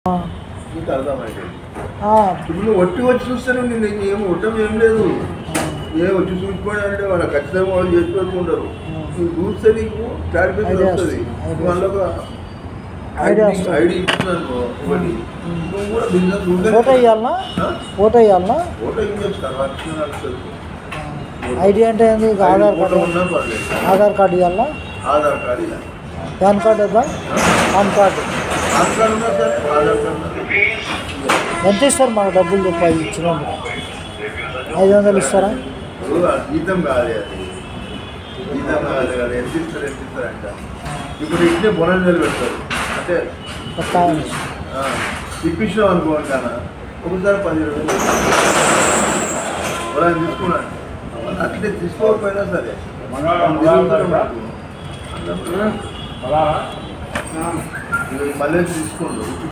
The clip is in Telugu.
నీకు అర్థమైంది ఆ, ఇప్పుడు నువ్వు ఒట్టి వచ్చి చూస్తేనే నీకు ఏం ఒట్టం ఏం లేదు ఏ వచ్చి చూసుకోండి అంటే వాళ్ళు ఖచ్చితంగా వాళ్ళు చేసి పెట్టుకుంటారు నువ్వు చూస్తే నీకు క్లారిఫికేషన్ Idea వస్తుంది వస్తుంది. Idea వాళ్ళకు Idea వస్తుంది. ఐడి ఇస్తున్నాను ఒకటి నువ్వు కూడా బిజినెస్ ఫోటో ఇవ్వాలనా ఫోటో ఇవ్వాలనా ఫోటో ఏం చేస్తారు వచ్చిన వస్తుంది ఐడి అంటే ఏంది ఇక ఆధార్ ఫోటో కార్డు ఉన్నా పర్లేదు ఆధార్ కార్డు ఇవ్వాలనా ఆధార్ కార్డు ఇలా పాన్ కార్డు వద్దా పాన్ కార్డు ఆధార్ కార్డు ఉన్నా సరే ఆధార్ కార్డు ఉన్నా ఎంత ఇస్తారు మాకు డబ్బులు చెప్పి అవి ఇచ్చినందుకు ఐదు వందలు ఇస్తారా ఇప్పుడు ఆ జీతం కాదు అది జీతం కాదు కదా ఎంత ఇస్తారు ఎంత ఇస్తారు అంట ఇప్పుడు ఇట్లే బొనంజలు పెడతారు అంటే కొత్త ఆ, ఇప్పించినాం అనుకోండి కానీ ఒకసారి పది రోజులు ఎవరైనా తీసుకున్నాను అట్లే తీసుకోకపోయినా సరే తిరుగుతున్నాం మాకు. అన్నప్పుడు ఇవి మళ్ళీ తీసుకోండు